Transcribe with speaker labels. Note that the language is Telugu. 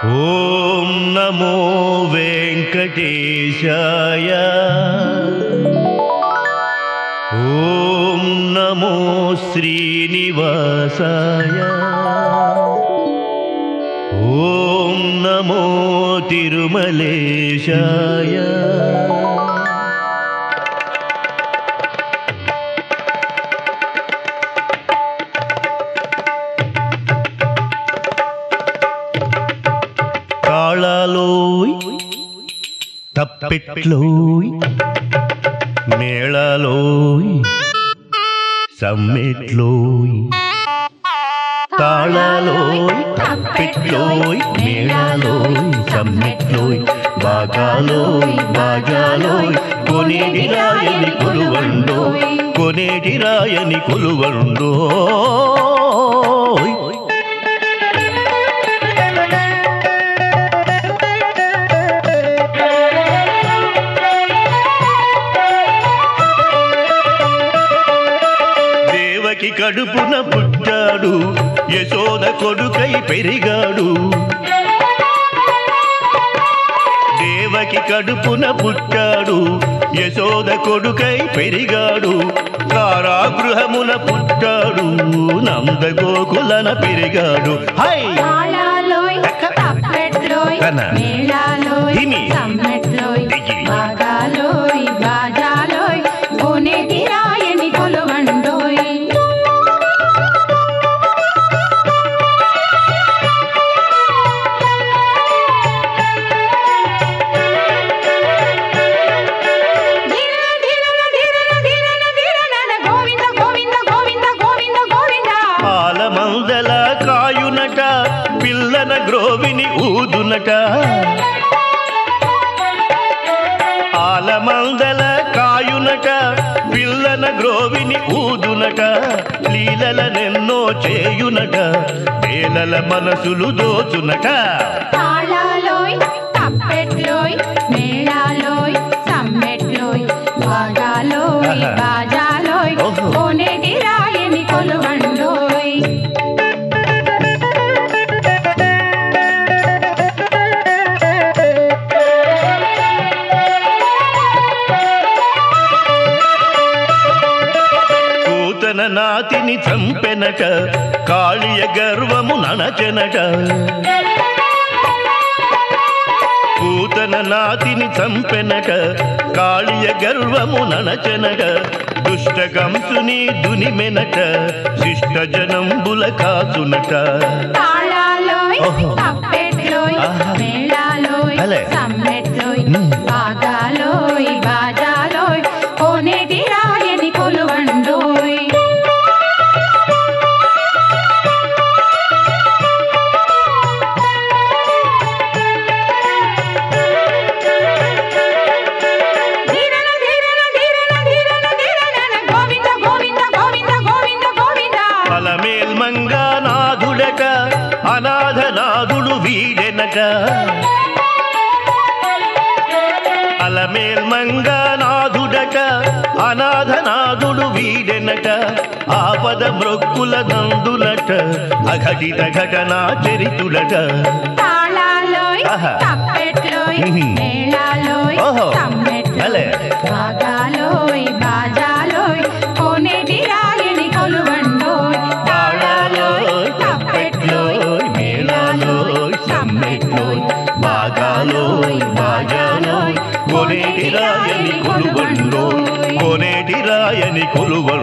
Speaker 1: ఓం నమో వెంకటేశాయ ఓం నమో శ్రీనివాసాయ ఓం నమో తిరుమలేశాయ తాళాలోయ్ తప్పెట్లోయ్ మేళాలోయ్ సమ్మెట్లోయ్ తాళాలోయ్ తప్పెట్లోయ్ మేళాలోయ్ సమ్మెట్లోయ్ బాగాలోయ్ బాజాలోయ్ కొనేటి రాయని కొలువండోయ్ కొనేటి రాయని కొలువండోయ్ దేవకి కడుపున పుట్టాడు యశోద కొడుకై పెరిగాడు దేవకి కడుపున పుట్టాడు యశోద కొడుకై పెరిగాడు కారాగృహమున పుట్టాడు నందగోకులన పెరిగాడు హై
Speaker 2: తాళాలోయ్ తప్పెట్లోయ్
Speaker 1: కన.
Speaker 2: మేళాలోయ్
Speaker 1: హిమి.
Speaker 2: సమ్మెట్లోయ్
Speaker 1: దిగి.
Speaker 2: బాగాలోయ్ బాజాలోయ్ కోనేటి రాయని కొలువండోయ్ ధీరన ధీరన ధీరన ధీరన ధీరన గోవింద గోవింద గోవింద గోవింద గోవింద
Speaker 1: పాలమందల కాయునట పిల్లన గ్రోవిని ఊదునట ఆలమందల కాయునట పిల్లన గ్రోవిని ఊదునట లీలలనెన్నో చేయునట వేలల మనసులు దోచునట
Speaker 2: తాళాలోయ్ తప్పెట్లోయ్ మేళాలోయ్ సమ్మెట్లోయ్ బాగాలోయ్
Speaker 1: ఆహా.
Speaker 2: బాజాలోయ్
Speaker 1: ఓహో.
Speaker 2: కోనేటి రాయని కొలువండోయ్
Speaker 1: కూతన నాతిని చంపెనట కాళియ గర్వము ననచెనట పూతన నాతిని చంపెనట కాళియ గర్వము ననచెనట దుష్ట కంసుని దునిమెనట శిష్ట జనంబుల కాచునట
Speaker 2: తాళాలోయ్
Speaker 1: ఓహో.
Speaker 2: తప్పెట్లోయ్
Speaker 1: ఆహా.
Speaker 2: మేళాలోయ్
Speaker 1: అలే.
Speaker 2: సమ్మెట్లోయ్
Speaker 1: మ్.
Speaker 2: బాగాలోయ్ బాజాలోయ్ కోనేటి రాయని కొలువండోయ్ ధీరన ధీరన ధీరన ధీరన ధీరన గోవింద గోవింద గోవింద గోవింద గోవింద
Speaker 1: అలమేల్ మంగానాథుడట అనాథనాథుడు వీడెనట అలమేల్ మంగానాథుడట అనాథనాథుడు వీడెనట ఆపద మృక్కుల నందులట అఘటిత ఘటనా చరితుడట
Speaker 2: తాళాలోయ్
Speaker 1: ఆహా.
Speaker 2: తప్పెట్లోయ్
Speaker 1: మ్మ్.
Speaker 2: మేళాలోయ్
Speaker 1: ఓహో.
Speaker 2: సమ్మెట్లోయ్
Speaker 1: అలే.
Speaker 2: బాగాలోయ్ బాజాలోయ్ కోనేటి రాయని కొలువండోయ్
Speaker 1: తాళాలోయ్ తప్పెట్లోయ్ మేళాలోయ్ సమ్మెట్లోయ్ బాగాలోయ్ బాజాలోయ్ కొనేటి రాయని కొలువండోయ్ కొనేటి రాయని కొలువండోయ్